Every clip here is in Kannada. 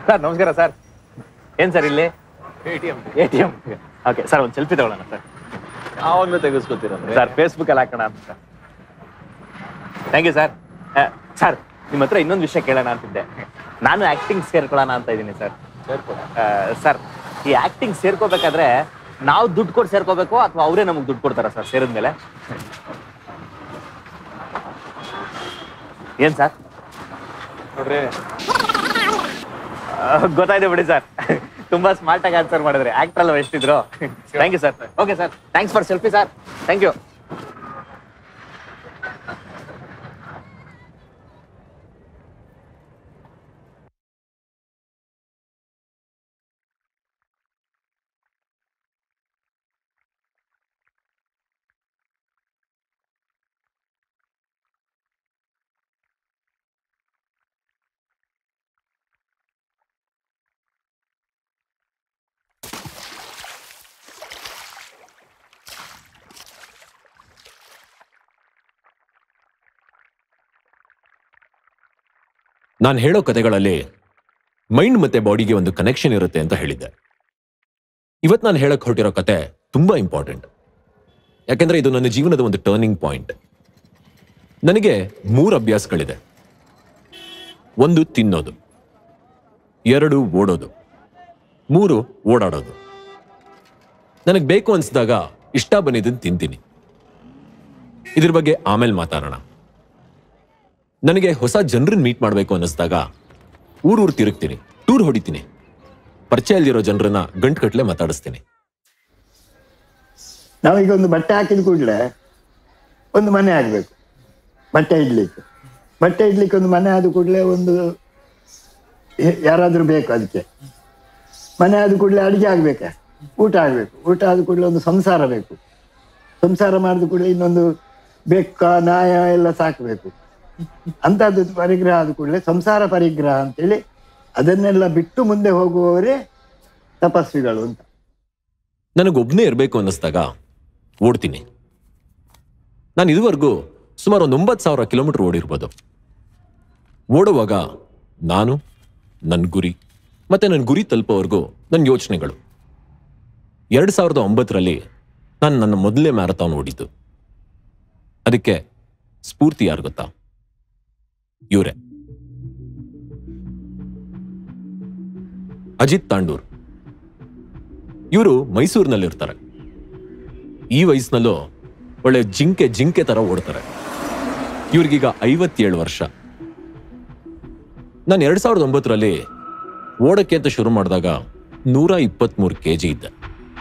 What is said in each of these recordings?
ಸರ್ ನಮಸ್ಕಾರ ಸರ್ ಏನ್ ಸರ್ ಇಲ್ಲಿ A T M okay sir ಒಂದು ಸೆಲ್ಫಿ ತಗೊಳ್ಳೋಣ ಸರ್ ಯಾವಾಗ್ಲೂ ತೆಗೆಸ್ಕೊತೀರಂದ್ರೆ ಸರ್ ಫೇಸ್ಬುಕ್ ಅಲ್ಲಿ ಹಾಕೋಣ ಅಂತ sir thank you sir sir ನಿಮ್ಮ ಹತ್ರ ಇನ್ನೊಂದು ವಿಷಯ ಕೇಳೋಣ ಅಂತಿದ್ದೆ ನಾನು ಆಕ್ಟಿಂಗ್ ಸೇರ್ಕೊಳ್ಳೋಣ ಅಂತ ಇದ್ದೀನಿ ಸರ್ ಸರ್ ಈ ಆಕ್ಟಿಂಗ್ ಸೇರ್ಕೋಬೇಕಾದ್ರೆ ನಾವು ದುಡ್ಡು ಕೊಟ್ಟು ಸೇರ್ಕೋಬೇಕು ಅಥವಾ ಅವರೇ ನಮಗೆ ದುಡ್ಡು ಕೊಡ್ತಾರಾ ಸರ್ ಸೇರಿದ್ಮೇಲೆ ಏನ್ ಸರ್ ನೋಡ್ರಿ ಗೊತ್ತಾಯ್ತು ಬಿಡಿ ಸರ್ ತುಂಬಾ ಸ್ಮಾರ್ಟ್ ಆಗಿ ಆನ್ಸರ್ ಮಾಡಿದ್ರಿ ಆಕ್ಟರ್ ಅಲ್ವಾ ಎಷ್ಟಿದ್ರು thank you sir okay sir thanks for selfie sir thank you ನಾನು ಹೇಳೋ ಕಥೆಗಳಲ್ಲಿ ಮೈಂಡ್ ಮತ್ತೆ ಬಾಡಿಗೆ ಒಂದು ಕನೆಕ್ಷನ್ ಇರುತ್ತೆ ಅಂತ ಹೇಳಿದ್ದೆ ಇವತ್ತು ನಾನು ಹೇಳಕ್ ಹೊರಟಿರೋ ಕತೆ ತುಂಬಾ ಇಂಪಾರ್ಟೆಂಟ್ ಯಾಕೆಂದ್ರೆ ಇದು ನನ್ನ ಜೀವನದ ಒಂದು ಟರ್ನಿಂಗ್ ಪಾಯಿಂಟ್ ನನಗೆ ಮೂರು ಅಭ್ಯಾಸಗಳಿದೆ ಒಂದು ತಿನ್ನೋದು ಎರಡು ಓಡೋದು ಮೂರು ಓಡಾಡೋದು ನನಗೆ ಬೇಕು ಅನ್ಸಿದಾಗ ಇಷ್ಟ ಬಂದಿದ್ದನ್ನು ತಿಂತೀನಿ ಇದ್ರ ಬಗ್ಗೆ ಆಮೇಲೆ ಮಾತಾಡೋಣ ನನಗೆ ಹೊಸ ಜನರನ್ನ ಮೀಟ್ ಮಾಡಬೇಕು ಅನ್ನಿಸ್ದಾಗ ಊರೂರು ತಿರುಗ್ತೀನಿ ಟೂರ್ ಹೊಡಿತೀನಿ ಪರಿಚಯ ಇಲ್ದಿರೋ ಜನರನ್ನ ಗಂಟುಗಟ್ಲೆ ಮಾತಾಡಿಸ್ತೀನಿ ನಾವೀಗ ಒಂದು ಬಟ್ಟೆ ಹಾಕಿದ ಕೂಡಲೇ ಒಂದು ಮನೆ ಆಗಬೇಕು ಬಟ್ಟೆ ಇಡ್ಲಿಕ್ಕೆ ಬಟ್ಟೆ ಇಡ್ಲಿಕ್ಕೆ ಒಂದು ಮನೆ ಆದ ಕೂಡಲೇ ಒಂದು ಯ- ಯಾರಾದ್ರೂ ಬೇಕು ಅದಕ್ಕೆ ಮನೆ ಆದ ಕೂಡಲೇ ಅಡಿಗೆ ಆಗ್ಬೇಕೆ ಊಟ ಆಗ್ಬೇಕು ಊಟ ಆದ ಕೂಡಲೇ ಒಂದು ಸಂಸಾರ ಬೇಕು ಸಂಸಾರ ಮಾಡಿದ ಕೂಡಲೇ ಇನ್ನೊಂದು ಬೆಕ್ಕ ನಾಯ ಎಲ್ಲ ಸಾಕಬೇಕು ಅಂಥದ್ದು ಪರಿಗ್ರಹ ಆದ ಕೂಡಲೇ ಸಂಸಾರ ಪರಿಗ್ರಹ ಅಂತೇಳಿ ಅದನ್ನೆಲ್ಲ ಬಿಟ್ಟು ಮುಂದೆ ಹೋಗುವವರೇ ತಪಸ್ವಿಗಳು ಅಂತ ನನಗೊಬ್ಬನೇ ಇರಬೇಕು ಅನ್ನಿಸ್ದಾಗ ಓಡ್ತೀನಿ ನಾನು ಇದುವರೆಗೂ ಸುಮಾರು ಒಂದು ಒಂಬತ್ತು ಸಾವಿರ ಕಿಲೋಮೀಟರ್ ಓಡಿರ್ಬೋದು ಓಡುವಾಗ ನಾನು ನನ್ನ ಗುರಿ ಮತ್ತೆ ನನ್ನ ಗುರಿ ತಲುಪೋವರೆಗೂ ನನ್ನ ಯೋಚನೆಗಳು ಎರಡು ಸಾವಿರದ ಒಂಬತ್ತರಲ್ಲಿ ನಾನು ನನ್ನ ಮೊದಲನೇ ಮ್ಯಾರಥಾನ್ ಓಡಿದ್ದು ಅದಕ್ಕೆ ಸ್ಫೂರ್ತಿ ಯಾರು ಗೊತ್ತಾ ಇವರೇ ಅಜಿತ್ ತಾಂಡೂರ್ ಇವರು ಮೈಸೂರಿನಲ್ಲಿರ್ತಾರೆ ಈ ವಯಸ್ಸಿನಲ್ಲೂ ಒಳ್ಳೆ ಜಿಂಕೆ ಜಿಂಕೆ ತರ ಓಡ್ತಾರೆ ಇವ್ರಿಗೀಗ ಐವತ್ತೇಳು ವರ್ಷ ನಾನು ಎರಡ್ ಸಾವಿರದ ಒಂಬತ್ತರಲ್ಲಿ ಓಡಕ್ಕೆ ಅಂತ ಶುರು ಮಾಡಿದಾಗ ನೂರ ಇಪ್ಪತ್ಮೂರು ಕೆ ಜಿ ಇದ್ದೆ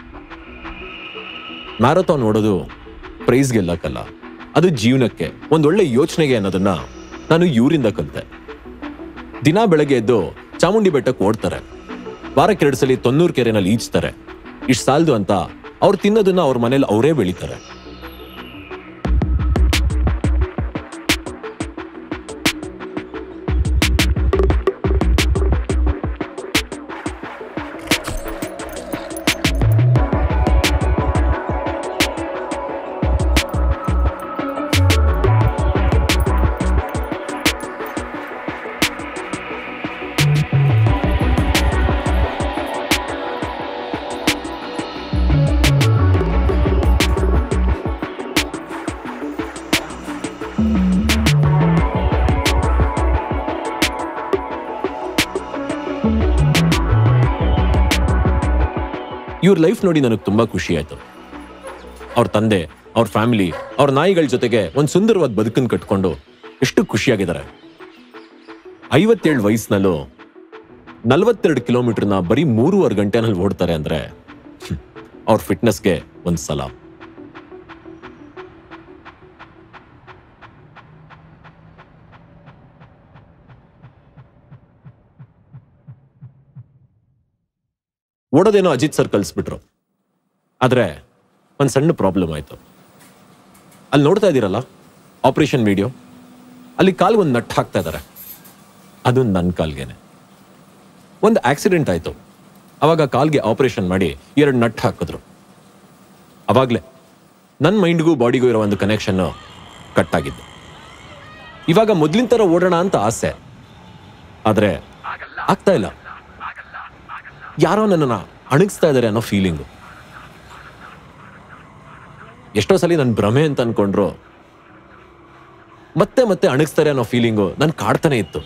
ಮ್ಯಾರಥಾನ್ ಓಡೋದು ಪ್ರೈಸ್ ಗೆಲ್ಲಕ್ಕಲ್ಲ ಅದು ಜೀವನಕ್ಕೆ ಒಂದೊಳ್ಳೆ ಯೋಚನೆಗೆ ಅನ್ನೋದನ್ನ ನಾನು ಇವರಿಂದ ಕಲಿತೆ ದಿನ ಬೆಳಗ್ಗೆ ಎದ್ದು ಚಾಮುಂಡಿ ಬೆಟ್ಟಕ್ಕೆ ಓಡ್ತಾರೆ ವಾರಕ್ಕೆ ಎರಡು ಸಲ ತೊನ್ನೂರು ಕೆರೆನಲ್ಲಿ ಈಜ್ತಾರೆ ಇಷ್ಟು ಸಾಲದು ಅಂತ ಅವ್ರು ತಿನ್ನೋದನ್ನ ಅವ್ರ ಮನೇಲಿ ಅವರೇ ಬೆಳಿತಾರೆ ಇವ್ರ ಲೈಫ್ ನೋಡಿ ನನಗೆ ತುಂಬಾ ಖುಷಿ ಆಯ್ತು ಅವ್ರ ತಂದೆ ಅವ್ರ ಫ್ಯಾಮಿಲಿ ಅವ್ರ ನಾಯಿಗಳ ಜೊತೆಗೆ ಒಂದು ಸುಂದರವಾದ ಬದುಕನ್ನು ಕಟ್ಕೊಂಡು ಎಷ್ಟು ಖುಷಿಯಾಗಿದ್ದಾರೆ ಐವತ್ತೇಳು ವಯಸ್ಸಿನಲ್ಲೂ ನಲವತ್ತೆರಡು ಕಿಲೋಮೀಟರ್ನ ಬರೀ ಮೂರುವರೆ ಗಂಟೆನಲ್ಲಿ ಓಡ್ತಾರೆ ಅಂದ್ರೆ ಹ್ಮ್, ಅವ್ರ ಫಿಟ್ನೆಸ್ಗೆ ಒಂದು ಸಲ ಓಡೋದೇನೋ ಅಜಿತ್ ಸರ್ ಕಲಿಸ್ಬಿಟ್ರು ಆದ್ರೆ ಒಂದು ಸಣ್ಣ ಪ್ರಾಬ್ಲಮ್ ಆಯ್ತು ಅಲ್ಲಿ ನೋಡ್ತಾ ಇದ್ದೀರಲ್ಲ ಆಪರೇಷನ್ ವಿಡಿಯೋ ಅಲ್ಲಿ ಕಾಲ್ಗೆ ಒಂದು ನಟ್ ಹಾಕ್ತಾ ಇದ್ದಾರೆ ಅದು ನನ್ನ ಕಾಲ್ಗೆನೆ ಒಂದು ಆಕ್ಸಿಡೆಂಟ್ ಆಯ್ತು ಅವಾಗ ಕಾಲ್ಗೆ ಆಪರೇಷನ್ ಮಾಡಿ ಎರಡು ನಟ್ ಹಾಕಿದ್ರು ಅವಾಗ್ಲೇ ನನ್ನ ಮೈಂಡ್ಗೂ ಬಾಡಿಗೂ ಇರೋ ಒಂದು ಕನೆಕ್ಷನ್ ಕಟ್ ಆಗಿದ್ದು ಇವಾಗ ಮೊದ್ಲಿನ ಥರ ಓಡೋಣ ಅಂತ ಆಸೆ ಆದ್ರೆ ಆಗ್ತಾ ಇಲ್ಲ ಯಾರೋ ನನ್ನನ್ನು ಅಣಗಿಸ್ತಾ ಇದ್ದಾರೆ ಅನ್ನೋ ಫೀಲಿಂಗು ಎಷ್ಟೋ ಸಲ ನನ್ನ ಭ್ರಮೆ ಅಂತ ಅನ್ಕೊಂಡ್ರು ಮತ್ತೆ ಮತ್ತೆ ಅಣಗಿಸ್ತಾರೆ ಅನ್ನೋ ಫೀಲಿಂಗು ನನ್ ಕಾಡ್ತಾನೆ ಇತ್ತು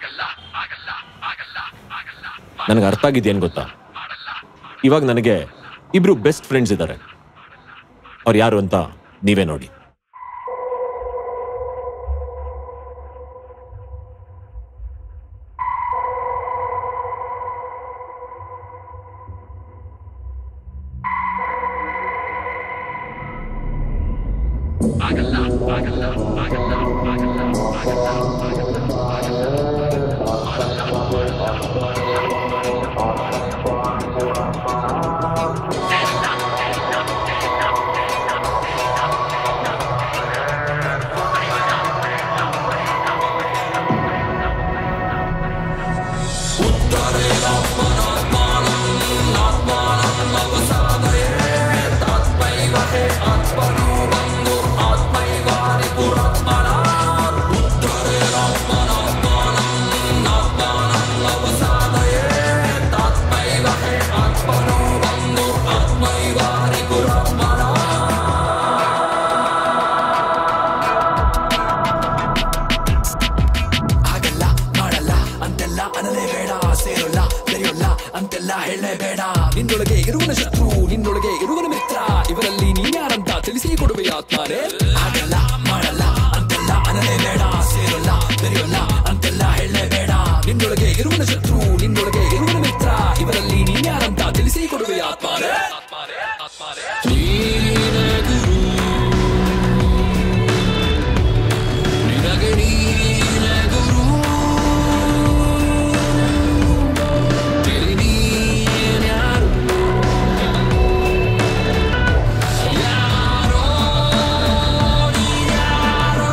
ನನಗೆ ಅರ್ಥ ಆಗಿದ್ದೇನು ಗೊತ್ತಾ ಇವಾಗ ನನಗೆ ಇಬ್ರು ಬೆಸ್ಟ್ ಫ್ರೆಂಡ್ಸ್ ಇದ್ದಾರೆ ಅವ್ರು ಯಾರು ಅಂತ ನೀವೇ ನೋಡಿ ಆಗಲ್ಲ ಮಾಡಲ್ಲ ಅಂತೆಲ್ಲ ಅನ್ನಲೇಬೇಡ ಸೇರೋಲ್ಲ ಬೆರೆಯೋಲ್ಲ ಅಂತೆಲ್ಲ ಹೇಳಲೇಬೇಡ ನಿನ್ನೊಳಗೆ ಇರುವನ ಶತ್ರು ನಿನ್ನೊಳಗೆ ಇರುವನ ಮಿತ್ರ ಇವರಲ್ಲಿ ನೀನ್ಯಾರಂತ ತಿಳಿಸಿ ಕೊಡುವೆ ಆತ್ಮಾರೆ ಆಗಲ್ಲ ಮಾಡಲ್ಲ ಅಂತೆಲ್ಲ ಅನ್ನಲೇಬೇಡ ಸೇರೋಲ್ಲ ಬೆರೆಯೋಲ್ಲ ಅಂತೆಲ್ಲ ಹೇಳಲೇಬೇಡ ನಿನ್ನೊಳಗೆ ಇರುವನ ಶತ್ರು ನಿನ್ನೊಳಗೆ ಇರುವನ ಮಿತ್ರ ಇವರಲ್ಲಿ ನೀನ್ಯಾರಂತ ತಿಳಿಸಿ ಕೊಡುವೆ ಆತ್ಮಾರೆ ನೀನೇ ಗುರು ನಿನಗೆ ನೀನೇ ಗುರು ತಿಳಿ ನೀನ್ಯಾರು ಯಾರೋ ನೀನ್ಯಾರೋ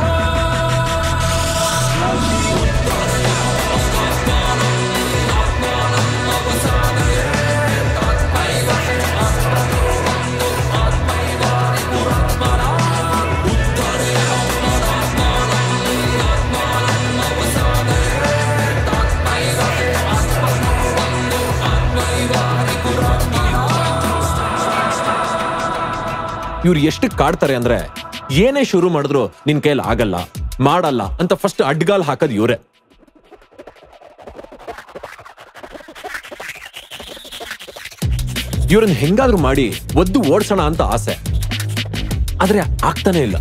ಇವ್ರು ಎಷ್ಟು ಕಾಡ್ತಾರೆ ಅಂದ್ರೆ ಏನೇ ಶುರು ಮಾಡಿದ್ರು ನಿನ್ ಕೈಯಲ್ಲಿ ಆಗಲ್ಲ ಮಾಡಲ್ಲ ಅಂತ ಫಸ್ಟ್ ಅಡ್ಗಾಲ್ ಹಾಕೋದು ಇವರೇ ಇವ್ರನ್ನ ಹೆಂಗಾದ್ರೂ ಮಾಡಿ ಒದ್ದು ಓಡ್ಸೋಣ ಅಂತ ಆಸೆ ಆದ್ರೆ ಆಗ್ತಾನೆ ಇಲ್ಲ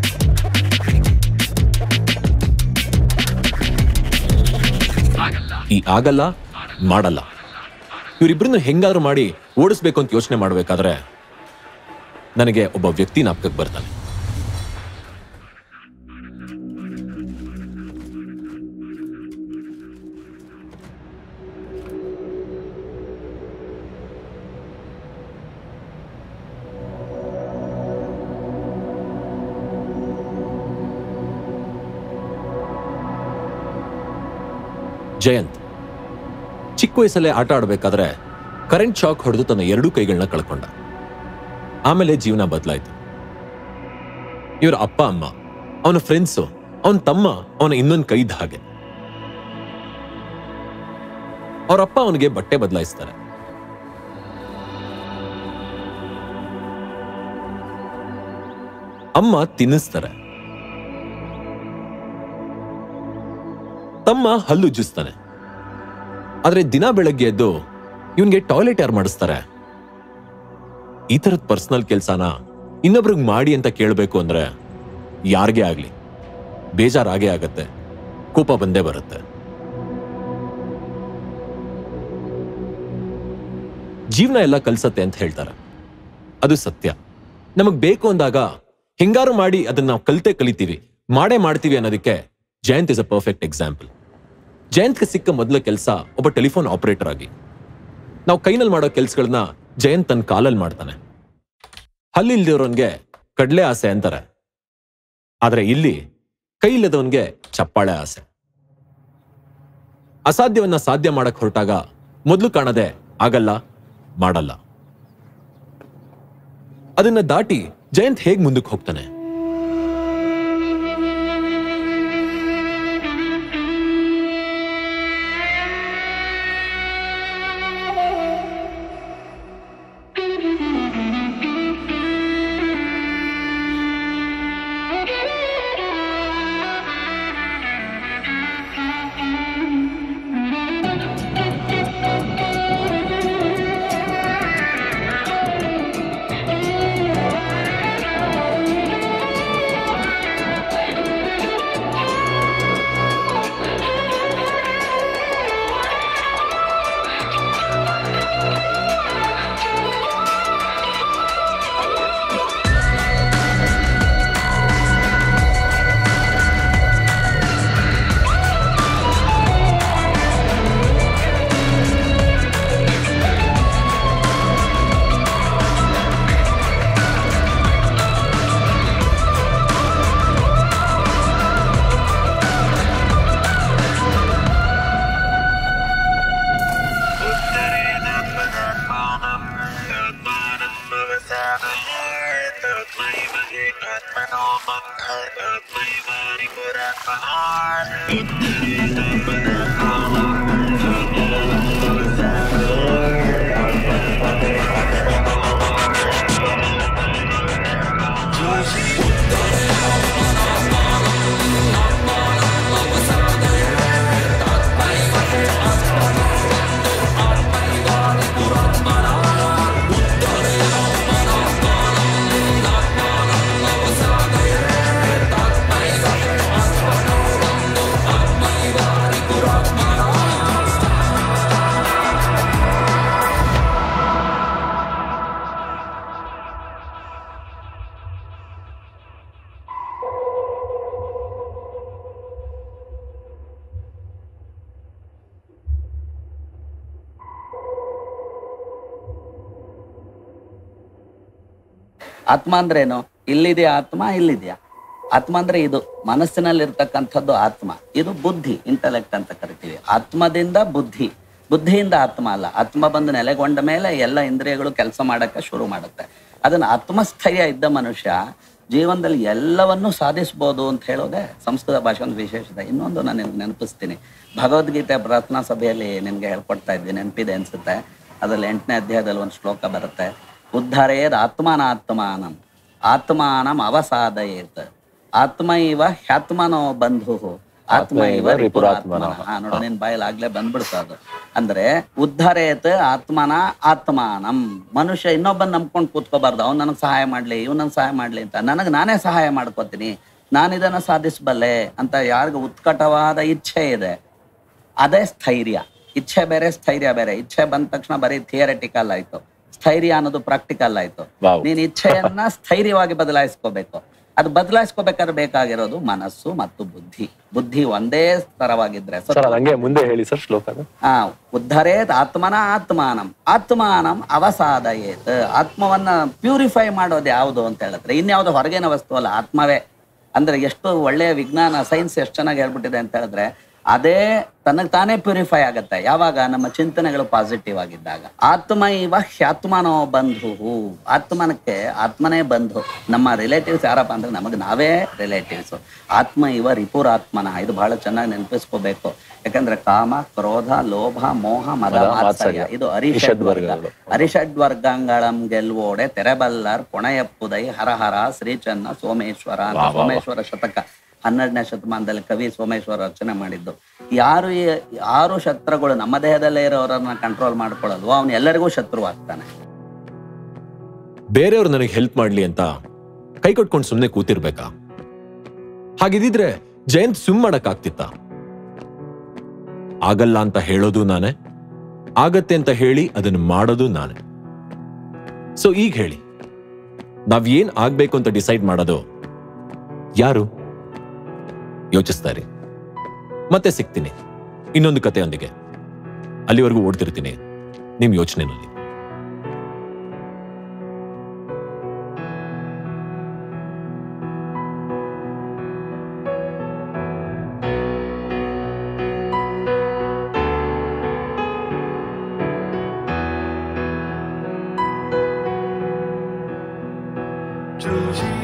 ಈ ಆಗಲ್ಲ ಮಾಡಲ್ಲ ಇವರಿಬ್ಬರನ್ನು ಹೆಂಗಾದ್ರೂ ಮಾಡಿ ಓಡಿಸ್ಬೇಕು ಅಂತ ಯೋಚನೆ ಮಾಡ್ಬೇಕಾದ್ರೆ ನನಗೆ ಒಬ್ಬ ವ್ಯಕ್ತಿ ನಾಪಕಕ್ಕೆ ಬರ್ತಾನೆ ಜಯಂತ್ ಚಿಕ್ಕ ವಯಸ್ಸಲ್ಲೇ ಆಟ ಆಡಬೇಕಾದ್ರೆ ಕರೆಂಟ್ ಶಾಕ್ ಹೊಡೆದು ತನ್ನ ಎರಡೂ ಕೈಗಳನ್ನ ಕಳ್ಕೊಂಡ ಆಮೇಲೆ ಜೀವನ ಬದಲಾಯ್ತು ಇವರ ಅಪ್ಪ ಅಮ್ಮ ಅವನ ಫ್ರೆಂಡ್ಸು ಅವನ ತಮ್ಮ ಅವನ ಇನ್ನೊಂದು ಕೈದ ಹಾಗೆ ಅವರಪ್ಪ ಅವನಿಗೆ ಬಟ್ಟೆ ಬದಲಾಯಿಸ್ತಾರೆ ಅಮ್ಮ ತಿನ್ನಿಸ್ತಾರೆ ತಮ್ಮ ಹಲ್ಲು ಉಜ್ಜಿಸ್ತಾನೆ ಆದ್ರೆ ದಿನ ಬೆಳಗ್ಗೆ ಎದ್ದು ಇವನ್ಗೆ ಟಾಯ್ಲೆಟ್ ಯಾರು ಮಾಡಿಸ್ತಾರೆ ಈ ತರದ ಪರ್ಸನಲ್ ಕೆಲ್ಸನ ಇನ್ನೊಬ್ರಿಗೆ ಮಾಡಿ ಅಂತ ಕೇಳಬೇಕು ಅಂದ್ರೆ ಯಾರಿಗೇ ಆಗ್ಲಿ ಬೇಜಾರಾಗೇ ಆಗತ್ತೆ ಕೋಪ ಬಂದೇ ಬರುತ್ತೆ ಜೀವನ ಎಲ್ಲ ಕಲ್ಸತ್ತೆ ಅಂತ ಹೇಳ್ತಾರೆ ಅದು ಸತ್ಯ ನಮಗ್ ಬೇಕು ಅಂದಾಗ ಹಿಂಗಾರು ಮಾಡಿ ಅದನ್ನ ನಾವು ಕಲಿತೆ ಕಲಿತೀವಿ ಮಾಡೇ ಮಾಡ್ತೀವಿ ಅನ್ನೋದಕ್ಕೆ Jayant is a perfect example ಜಯಂತ್ಗೆ ಸಿಕ್ಕ ಮೊದಲ ಕೆಲಸ ಒಬ್ಬ ಟೆಲಿಫೋನ್ ಆಪರೇಟರ್ ಆಗಿ ನಾವು ಕೈನಲ್ಲಿ ಮಾಡೋ ಕೆಲ್ಸಗಳನ್ನ ಜಯಂತ್ ತನ್ನ ಕಾಲಲ್ಲಿ ಮಾಡ್ತಾನೆ ಹಲ್ಲಿಲ್ದಿರೋನ್ಗೆ ಕಡ್ಲೆ ಆಸೆ ಅಂತಾರೆ ಆದ್ರೆ ಇಲ್ಲಿ ಕೈ ಇಲ್ಲದವನ್ಗೆ ಚಪ್ಪಾಳೆ ಆಸೆ ಅಸಾಧ್ಯವನ್ನ ಸಾಧ್ಯ ಮಾಡಕ್ ಹೊರಟಾಗ ಮೊದಲು ಕಾಣದೆ ಆಗಲ್ಲ ಮಾಡಲ್ಲ ಅದನ್ನ ದಾಟಿ ಜಯಂತ್ ಹೇಗ್ ಮುಂದಕ್ಕೆ ಹೋಗ್ತಾನೆ ಆತ್ಮ ಅಂದ್ರೇನು ಇಲ್ಲಿದೆ ಆತ್ಮ ಇಲ್ಲಿದೆಯಾ ಆತ್ಮ ಅಂದ್ರೆ ಇದು ಮನಸ್ಸಿನಲ್ಲಿರ್ತಕ್ಕಂಥದ್ದು ಆತ್ಮ ಇದು ಬುದ್ಧಿ ಇಂಟಲೆಕ್ಟ್ ಅಂತ ಕರಿತೀವಿ ಆತ್ಮದಿಂದ ಬುದ್ಧಿ ಬುದ್ಧಿಯಿಂದ ಆತ್ಮ ಅಲ್ಲ ಆತ್ಮ ಬಂದು ನೆಲೆಗೊಂಡ ಮೇಲೆ ಎಲ್ಲ ಇಂದ್ರಿಯಗಳು ಕೆಲಸ ಮಾಡಕ್ಕೆ ಶುರು ಮಾಡುತ್ತೆ ಅದನ್ನ ಆತ್ಮಸ್ಥೈರ್ಯ ಇದ್ದ ಮನುಷ್ಯ ಜೀವನದಲ್ಲಿ ಎಲ್ಲವನ್ನೂ ಸಾಧಿಸ್ಬೋದು ಅಂತ ಹೇಳೋದೇ ಸಂಸ್ಕೃತ ಭಾಷೆ ಒಂದು ವಿಶೇಷತೆ ಇನ್ನೊಂದು ನಾನು ನಿಮ್ಗೆ ನೆನಪಿಸ್ತೀನಿ ಭಗವದ್ಗೀತೆ ಪ್ರಾರ್ಥನಾ ಸಭೆಯಲ್ಲಿ ನಿಮ್ಗೆ ಹೇಳ್ಕೊಡ್ತಾ ಇದ್ವಿ ನೆನಪಿದೆ ಅನ್ಸುತ್ತೆ ಅದ್ರಲ್ಲಿ ಎಂಟನೇ ಅಧ್ಯಾಯದಲ್ಲಿ ಒಂದು ಶ್ಲೋಕ ಬರುತ್ತೆ ಉದ್ಧರೇದ್ ಆತ್ಮನಾತ್ಮಾನಂ ಆತ್ಮಾನಂ ಅವಸಾದಯೇತ್ ಆತ್ಮ ಇವ ಹ್ಯಾತ್ಮನೋ ಬಂಧು ಆತ್ಮ ಇವ ರಿಪುರಾತ್ಮನ ಹಾ ನೋಡು ನಿನ್ ಬಾಯಲ್ಲಿ ಆಗ್ಲೇ ಬಂದ್ಬಿಡ್ತು ಅದು ಅಂದ್ರೆ ಉದ್ಧರೇತ್ ಆತ್ಮನ ಆತ್ಮಾನಂ ಮನುಷ್ಯ ಇನ್ನೊಬ್ಬನ್ ನಂಬ್ಕೊಂಡು ಕೂತ್ಕೋಬಾರ್ದು ಅವ್ನು ನನಗೆ ಸಹಾಯ ಮಾಡ್ಲಿ ಇವ್ ನನ್ಗೆ ಸಹಾಯ ಮಾಡ್ಲಿ ಅಂತ ನನಗೆ ನಾನೇ ಸಹಾಯ ಮಾಡ್ಕೋತೀನಿ ನಾನು ಇದನ್ನ ಸಾಧಿಸಬಲ್ಲೆ ಅಂತ ಯಾರಿಗ ಉತ್ಕಟವಾದ ಇಚ್ಛೆ ಇದೆ ಅದೇ ಸ್ಥೈರ್ಯ ಇಚ್ಛೆ ಬೇರೆ ಸ್ಥೈರ್ಯ ಬೇರೆ ಇಚ್ಛೆ ಬಂದ ತಕ್ಷಣ ಬರೀ ಥಿಯರಿಟಿಕಲ್ ಆಯ್ತು ಸ್ಥೈರ್ಯ ಅನ್ನೋದು ಪ್ರಾಕ್ಟಿಕಲ್ ಆಯ್ತು Wow. ನೀನ್ ಇಚ್ಛೆಯನ್ನ ಸ್ಥೈರ್ಯವಾಗಿ ಬದಲಾಯಿಸ್ಕೋಬೇಕು ಅದು ಬದಲಾಯಿಸ್ಕೋಬೇಕಾದ್ರೆ ಬೇಕಾಗಿರೋದು ಮನಸ್ಸು ಮತ್ತು ಬುದ್ಧಿ ಬುದ್ಧಿ ಒಂದೇ ತರವಾಗಿದ್ರೆ ಸರ್ ಅದ್ ಹಂಗೆ ಮುಂದೆ ಹೇಳಿ ಸರ್ ಶ್ಲೋಕನ ಆ ಉದ್ಧರೇತ್ ಆತ್ಮನ ಆತ್ಮಾನಂ ಆತ್ಮಾನಂ ಅವಸಾದಯೇತ್ ಆತ್ಮವನ್ನ ಪ್ಯೂರಿಫೈ ಮಾಡೋದು ಯಾವುದು ಅಂತ ಹೇಳಿದ್ರೆ ಇನ್ಯಾವುದು ಹೊರಗಿನ ವಸ್ತು ಅಲ್ಲ ಆತ್ಮವೇ ಅಂದ್ರೆ ಎಷ್ಟು ಒಳ್ಳೆಯ ವಿಜ್ಞಾನ ಸೈನ್ಸ್ ಎಷ್ಟು ಚೆನ್ನಾಗಿ ಹೇಳ್ಬಿಟ್ಟಿದೆ ಅಂತ ಹೇಳಿದ್ರೆ ಅದೇ ತನಗ್ ತಾನೇ ಪ್ಯೂರಿಫೈ ಆಗತ್ತೆ ಯಾವಾಗ ನಮ್ಮ ಚಿಂತನೆಗಳು ಪಾಸಿಟಿವ್ ಆಗಿದ್ದಾಗ ಆತ್ಮ ಇವ ಹ್ಯಾತ್ಮನೋ ಬಂಧು ಆತ್ಮನಕ್ಕೆ ಆತ್ಮನೇ ಬಂಧು ನಮ್ಮ ರಿಲೇಟಿವ್ಸ್ ಯಾರಪ್ಪ ಅಂದ್ರೆ ನಮಗೆ ನಾವೇ ರಿಲೇಟಿವ್ಸ್ ಆತ್ಮ ಇವ ರಿಪುರಾತ್ಮನ ಇದು ಬಹಳ ಚೆನ್ನಾಗಿ ನೆನಪಿಸ್ಕೋಬೇಕು ಯಾಕಂದ್ರೆ ಕಾಮ ಕ್ರೋಧ ಲೋಭ ಮೋಹ ಮದ ಮದ, ಮಾತ್ಸರ್ಯ ಮಾತ್ಸರ್ಯ. ಇದು ಅರಿಷಡ್ ವರ್ಗ ವರ್ಗಗಳು. ಅರಿಷಡ್ ವರ್ಗಂಗಳಂ ಗೆಲ್ವೋಡೆ ತೆರೆಬಲ್ಲರ್ ಕೊಣಯಪ್ಪುದೈ ಹರಹರ ಶ್ರೀಚನ್ನ ಸೋಮೇಶ್ವರ ಅಂತ ವಾ, ವಾ, ವಾ. ಸೋಮೇಶ್ವರ ಶತಕ ಹನ್ನೆರಡನೇ ಶತಮಾನದಲ್ಲಿ ಕವಿ ಸೋಮೇಶ್ವರ ರಚನೆ ಮಾಡಿದ್ದು ಯಾರು ಈ- ಯಾರು ಶತ್ರುಗಳು ನಮ್ಮ ದೇಹದಲ್ಲೇ ಇರೋರನ್ನ ಕಂಟ್ರೋಲ್ ಮಾಡ್ಕೊಳ್ಳಲ್ವೋ ಅವನು ಎಲ್ಲರಿಗೂ ಶತ್ರು ಆಗ್ತಾನೆ ಬೇರೆಯವ್ರು ನನಗೆ ಹೆಲ್ಪ್ ಮಾಡ್ಲಿ ಅಂತ ಕೈ ಕಟ್ಕೊಂಡು ಸುಮ್ಮನೆ ಕೂತಿರ್ಬೇಕಾ ಹಾಗಿದ್ರೆ ಜಯಂತ್ ಸುಮ್ ಮಾಡಕ್ ಆಗ್ತಿತ್ತ ಆಗಲ್ಲ ಅಂತ ಹೇಳೋದು ನಾನೇ ಆಗತ್ತೆ ಅಂತ ಹೇಳಿ ಅದನ್ನ ಮಾಡೋದು ನಾನೇ ಸೊ ಈಗ ಹೇಳಿ ನಾವ್ ಏನ್ ಆಗ್ಬೇಕು ಅಂತ ಡಿಸೈಡ್ ಮಾಡೋದು ಯಾರು ಯೋಚಿಸ್ತಾ ಇರಿ ಮತ್ತೆ ಸಿಗ್ತೀನಿ ಇನ್ನೊಂದು ಕಥೆಯೊಂದಿಗೆ ಅಲ್ಲಿವರೆಗೂ ಓಡ್ತಿರ್ತೀನಿ ನಿಮ್ ಯೋಚನೆನಲ್ಲಿ Josie